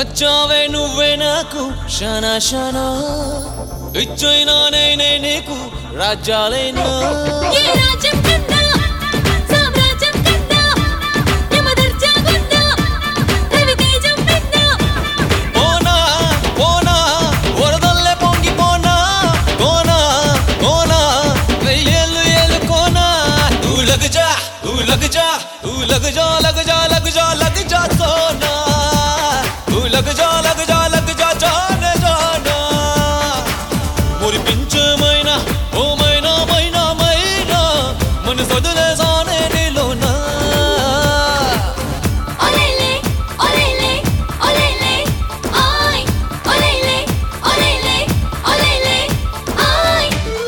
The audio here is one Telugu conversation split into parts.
నచ్చావే నువ్వే నాకు శన శన ఇచ్చైనా నేనే నీకు రాజ్యాలైనా ఏ రాజ్యం కన్నా సామ్రాజ్యం కన్నా యమదర్జా కన్నా రవితేజం కన్నా పోనా పోనా వరదల్లే పొంగి పోనా కోనా కోనా వెయ్యేళ్ళు ఏళ్ళు కోనా తూ లగ్ జా తూ లగ్ జా తూ లగ్ జా లగ్ జా లగ్ జా లగ్ జా సోనా తూ లగ్ జా లగ్ జా లగ్ జా జానే జానా మురిపించమైనా ఓ మైనా మైనా మైనా మన సొదులేసానే నీలోనా ఒలేలే ఒలేలే ఒలేలే ఆయ్ ఒలేలే ఒలేలే ఒలేలే ఆయ్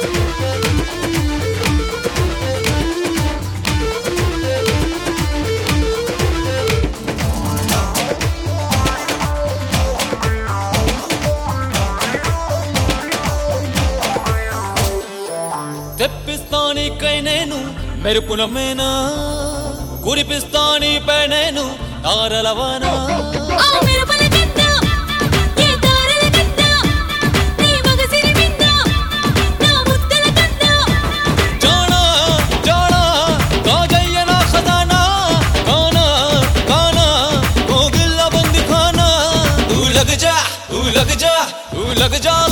తెప్పిస్తానికై నేను మెరుపుల మేనా కురిపిస్తానిపై నేను తారలవనా ఆ మెరుపుల కన్నా ఏ తారల కన్నా నీ మగసిరి విన్నా నా ముద్దల కన్నా జానా జానా కాజయ్య నా ఖజానా కానా కానా కోగిల్ల బంది ఖానా తూ లగ్ జా తూ లగ్ జా తూ లగ్ జా